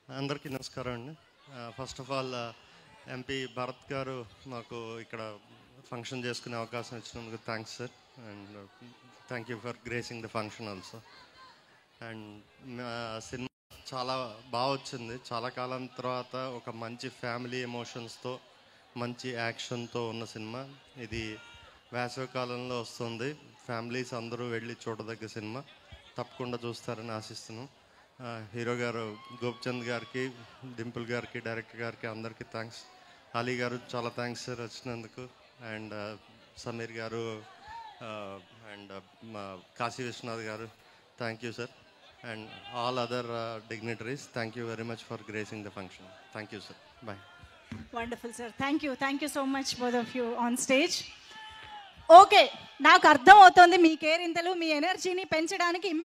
అందరికీ నమస్కారం అండి first of all MP Bharat గారు మాకు ఇక్కడ ఫంక్షన్ చేసుకునే అవకాశం ఇచ్చినందుకు thanks sir and thank you for gracing the function also and cinema చాలా బాగా వచ్చింది చాలా కాలం తర్వాత ఒక మంచి ఫ్యామిలీ ఎమోషన్స్తో మంచి యాక్షన్తో ఉన్న సినిమా ఇది వేసవి కాలంలో వస్తుంది ఫ్యామిలీస్ అందరూ వెళ్ళి చూడదగ్గ సినిమా తప్పకుండా చూస్తారని ఆశిస్తున్నాం ఆ, హీరో గారు గోపిచంద్ గారికి డింపుల్ గారికి డైరెక్టర్ గారికి అందరికీ థ్యాంక్స్ అలీ గారు చాలా థ్యాంక్స్ సార్ వచ్చినందుకు అండ్ సమీర్ గారు అండ్ మా కాశీ విశ్వనాథ్ గారు thank you sir and all other dignitaries thank you very much for gracing the function thank you sir bye wonderful sir thank you thank you so much both of you on stage okay నాకు అర్థం అవుతుంది మీ కేరింతలు మీ ఎనర్జీని పెంచడానికి